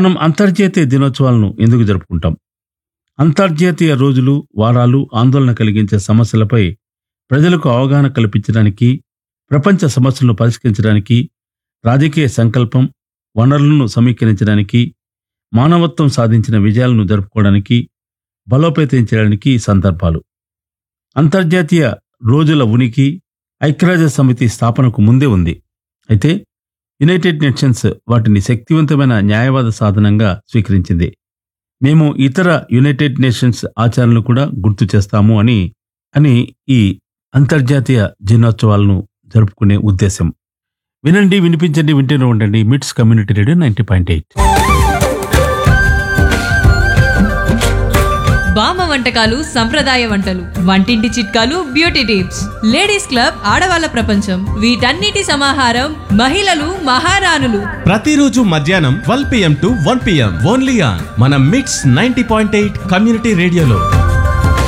మనం అంతర్జాతీయ దినోత్సవాలను ఎందుకు జరుపుకుంటాం అంతర్జాతీయ రోజులు వారాలు ఆందోళన కలిగించే సమస్యలపై ప్రజలకు అవగాహన కల్పించడానికి ప్రపంచ సమస్యలను పరిష్కరించడానికి రాజకీయ సంకల్పం వనరులను సమీకరించడానికి మానవత్వం సాధించిన విజయాలను జరుపుకోవడానికి బలోపేతం చేయడానికి ఈ సందర్భాలు అంతర్జాతీయ రోజుల ఉనికి ఐక్యరాజ్య సమితి స్థాపనకు ముందే ఉంది అయితే యునైటెడ్ నేషన్స్ వాటిని శక్తివంతమైన న్యాయవాద సాధనంగా స్వీకరించింది మేము ఇతర యునైటెడ్ నేషన్స్ ఆచరణలు కూడా గుర్తు చేస్తాము అని అని ఈ అంతర్జాతీయ దినోత్సవాలను జరుపుకునే ఉద్దేశం వినండి వినిపించండి వింటూనే ఉండండి MITS community radio ninety point eight బామ్మ వంటకాలు సంప్రదాయ వంటలు వంటింటి చిట్కాలు బ్యూటీ టిప్స్ లేడీస్ క్లబ్ ఆడవాళ్ళ ప్రపంచం వీటన్నిటి సమాహారం మహిళలు మహారాణులు ప్రతిరోజు మధ్యాహ్నం twelve PM to one PM only on మన MITS ninety point eight community రేడియోలో